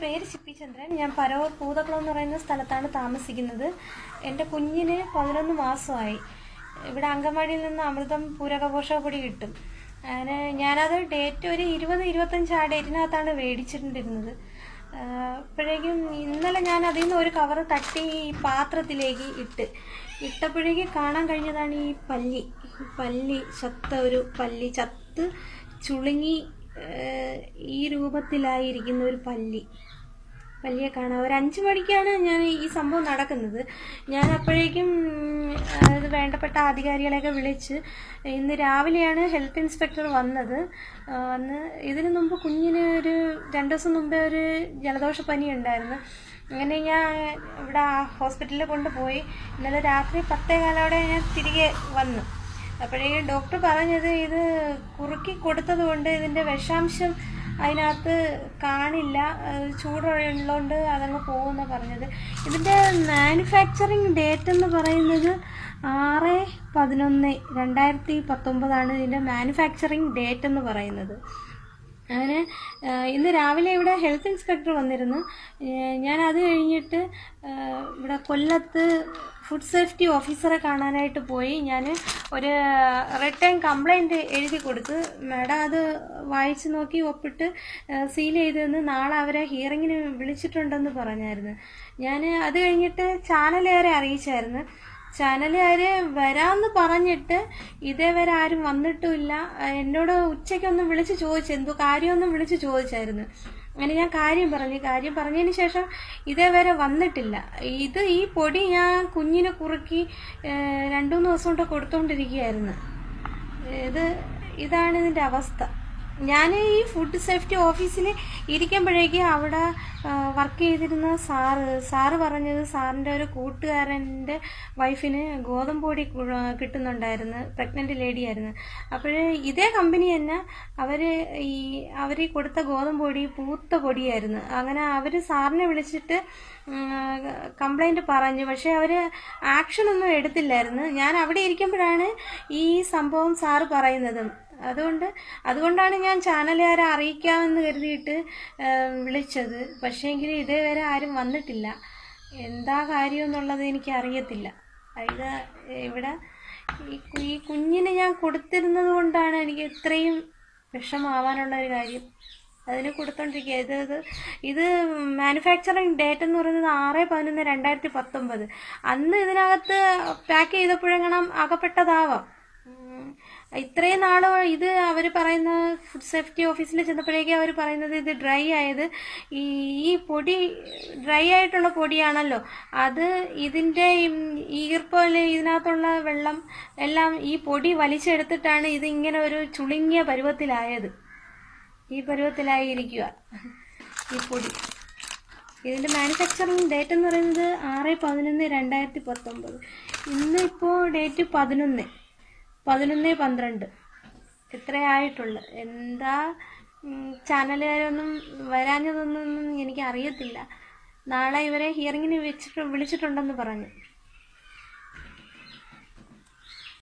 പേര് ചിപ്പിചന്ദ്രൻ ഞാൻ പരവൂർ പൂതക്കുളം എന്ന് പറയുന്ന സ്ഥലത്താണ് താമസിക്കുന്നത് എൻ്റെ കുഞ്ഞിന് പതിനൊന്ന് മാസമായി ഇവിടെ അങ്കൻവാടിയിൽ നിന്ന് അമൃതം പൂരക പോഷകപ്പൊടി കിട്ടും അങ്ങനെ ഞാനത് ഡേറ്റ് ഒരു ഇരുപത് ഇരുപത്തഞ്ച് ആ ഡേറ്റിനകത്താണ് മേടിച്ചിട്ടുണ്ടിരുന്നത് അപ്പോഴേക്കും ഇന്നലെ ഞാൻ അതിൽ നിന്ന് ഒരു കവർ തട്ടി ഈ പാത്രത്തിലേക്ക് ഇട്ട് ഇട്ടപ്പോഴേക്ക് കാണാൻ കഴിഞ്ഞതാണ് ഈ പല്ലി ഈ പല്ലി ചത്ത ഒരു പല്ലി ചത്ത് ചുളുങ്ങി ഏഹ്, ഈ രൂപത്തിലായിരിക്കുന്ന ഒരു പല്ലി പല്ലിയെ കാണാം ഒരു അഞ്ച് മണിക്കാണ് ഞാൻ ഈ സംഭവം നടക്കുന്നത് ഞാൻ അപ്പോഴേക്കും ഉം, അത് വേണ്ടപ്പെട്ട അധികാരികളെയൊക്കെ വിളിച്ച് ഇന്ന് രാവിലെയാണ് ഹെൽത്ത് ഇൻസ്പെക്ടർ വന്നത് ആ, വന്ന് ഇതിനു മുമ്പ് കുഞ്ഞിന് ഒരു രണ്ട് ദിവസം മുമ്പേ ഒരു ജലദോഷപ്പനി ഉണ്ടായിരുന്നു അങ്ങനെ ഞാൻ ഇവിടെ ഹോസ്പിറ്റലിൽ കൊണ്ടുപോയി ഇന്നലെ രാത്രി പത്തേ കാലോടെ ഞാൻ തിരികെ വന്നു അപ്പോഴേക്കും ഡോക്ടർ പറഞ്ഞത് ഇത് കുറുക്കി കൊടുത്തത് കൊണ്ട് ഇതിൻ്റെ വിഷാംശം അതിനകത്ത് കാണില്ല അത് ചൂടുള്ളതുകൊണ്ട് അതങ്ങ് പോകുമെന്നാണ് പറഞ്ഞത് ഇതിൻ്റെ മാനുഫാക്ചറിങ് ഡേറ്റ് എന്ന് പറയുന്നത് ആറ് പതിനൊന്ന് രണ്ടായിരത്തി പത്തൊമ്പതാണ് ഇതിൻ്റെ മാനുഫാക്ചറിങ് ഡേറ്റ് എന്ന് പറയുന്നത് അങ്ങനെ ആ, ഇന്ന് രാവിലെ ഇവിടെ ഹെൽത്ത് ഇൻസ്പെക്ടർ വന്നിരുന്നു ഏ, ഞാൻ അത് കഴിഞ്ഞിട്ട് ആ, ഇവിടെ കൊല്ലത്ത് ഫുഡ് സേഫ്റ്റി ഓഫീസറെ കാണാനായിട്ട് പോയി ഞാൻ ഒരു റിട്ടേൺ കംപ്ലൈൻറ്റ് എഴുതി കൊടുത്ത് മാഡം അത് വായിച്ച് നോക്കി ഒപ്പിട്ട് സീൽ ചെയ്ത് തന്ന് നാളെ അവരെ ഹിയറിങ്ങിന് വിളിച്ചിട്ടുണ്ടെന്ന് പറഞ്ഞായിരുന്നു ഞാൻ അത് കഴിഞ്ഞിട്ട് ചാനലുകാരെ അറിയിച്ചായിരുന്നു ചാനലുകാർ വരാമെന്ന് പറഞ്ഞിട്ട് ഇതേവരെ ആരും വന്നിട്ടുമില്ല അഹ് എന്നോട് ഉച്ചയ്ക്കൊന്നും വിളിച്ച് ചോദിച്ചു എന്തോ കാര്യമൊന്നും വിളിച്ച് ചോദിച്ചായിരുന്നു അങ്ങനെ ഞാൻ കാര്യം പറഞ്ഞു കാര്യം പറഞ്ഞതിന് ശേഷം ഇതേവരെ വന്നിട്ടില്ല ഇത് ഈ പൊടി ഞാൻ കുഞ്ഞിനെ കുറുക്കി ഏഹ്, രണ്ടു മൂന്ന് ദിവസം കൊണ്ട് കൊടുത്തുകൊണ്ടിരിക്കുകയായിരുന്നു ഇത് ഇതാണ് ഇതിൻ്റെ അവസ്ഥ ഞാൻ ഈ ഫുഡ് സേഫ്റ്റി ഓഫീസിൽ ഇരിക്കുമ്പോഴേക്ക് അവിടെ വർക്ക് ചെയ്തിരുന്ന സാറ് സാറ് പറഞ്ഞത് സാറിൻ്റെ ഒരു കൂട്ടുകാരൻ്റെ വൈഫിന് ഗോതമ്പ് പൊടി കു- കിട്ടുന്നുണ്ടായിരുന്നു പ്രഗ്നൻ്റ് ലേഡിയായിരുന്നു അപ്പോൾ ഇതേ കമ്പനി തന്നെ അവർ ഈ അവർ കൊടുത്ത ഗോതമ്പ് പൊടി പൂത്ത പൊടിയായിരുന്നു അങ്ങനെ അവർ സാറിനെ വിളിച്ചിട്ട് കംപ്ലൈൻറ്റ് പറഞ്ഞു പക്ഷേ അവർ ആക്ഷനൊന്നും എടുത്തില്ലായിരുന്നു ഞാൻ അവിടെ ഇരിക്കുമ്പോഴാണ് ഈ സംഭവം സാറ് പറയുന്നത് അതുകൊണ്ട് അതുകൊണ്ടാണ് ഞാൻ ചാനലുകാരെ അറിയിക്കാമെന്ന് കരുതിയിട്ട് ആ, വിളിച്ചത് പക്ഷേങ്കിൽ ഇതേവരെ ആരും വന്നിട്ടില്ല എന്താ കാര്യം എന്നുള്ളത് എനിക്ക് അറിയത്തില്ല ഇത് ഇവിടെ ഈ കു- ഈ കുഞ്ഞിന് ഞാൻ കൊടുത്തിരുന്നത് കൊണ്ടാണ് എനിക്ക് ഇത്രയും വിഷമാവാനുള്ള ഒരു കാര്യം അതിന് കൊടുത്തോണ്ടിരിക്കുക ഇത് ഇത് ഇത് മാനുഫാക്ചറിങ് ഡേറ്റ് എന്ന് പറയുന്നത് ആറ് പതിനൊന്ന് രണ്ടായിരത്തി പത്തൊമ്പത് അന്ന് ഇതിനകത്ത് പാക്ക് ചെയ്തപ്പോഴെങ്ങണം അകപ്പെട്ടതാവാം ഉം. ഇത്രയും നാള് ഇത് അവർ പറയുന്ന ഫുഡ് സേഫ്റ്റി ഓഫീസിൽ ചെന്നപ്പോഴേക്കും അവർ പറയുന്നത് ഇത് ഡ്രൈ ആയത് ഈ ഈ പൊടി ഡ്രൈ ആയിട്ടുള്ള പൊടിയാണല്ലോ അത് ഇതിൻ്റെ ഈർപ്പോലെ ഇതിനകത്തുള്ള വെള്ളം എല്ലാം ഈ പൊടി വലിച്ചെടുത്തിട്ടാണ് ഇത് ഇങ്ങനെ ഒരു ചുളുങ്ങിയ പരുവത്തിലായത് ഈ പരുവത്തിലായിരിക്കുക ഈ പൊടി ഇതിൻ്റെ മാനുഫാക്ചറിങ് ഡേറ്റ് എന്ന് പറയുന്നത് ആറ് പതിനൊന്ന് രണ്ടായിരത്തി പത്തൊമ്പത് ഇന്ന് ഇപ്പോൾ ഡേറ്റ് പതിനൊന്ന് പതിനൊന്ന് പന്ത്രണ്ട് ഇത്രയായിട്ടുള്ളു എന്താ ഉം, ചാനലുകാരൊന്നും വരാഞ്ഞതൊന്നും എനിക്ക് അറിയത്തില്ല നാളെ ഇവരെ ഹിയറിങ്ങിന് വെച്ചിട്ട് വിളിച്ചിട്ടുണ്ടെന്ന് പറഞ്ഞു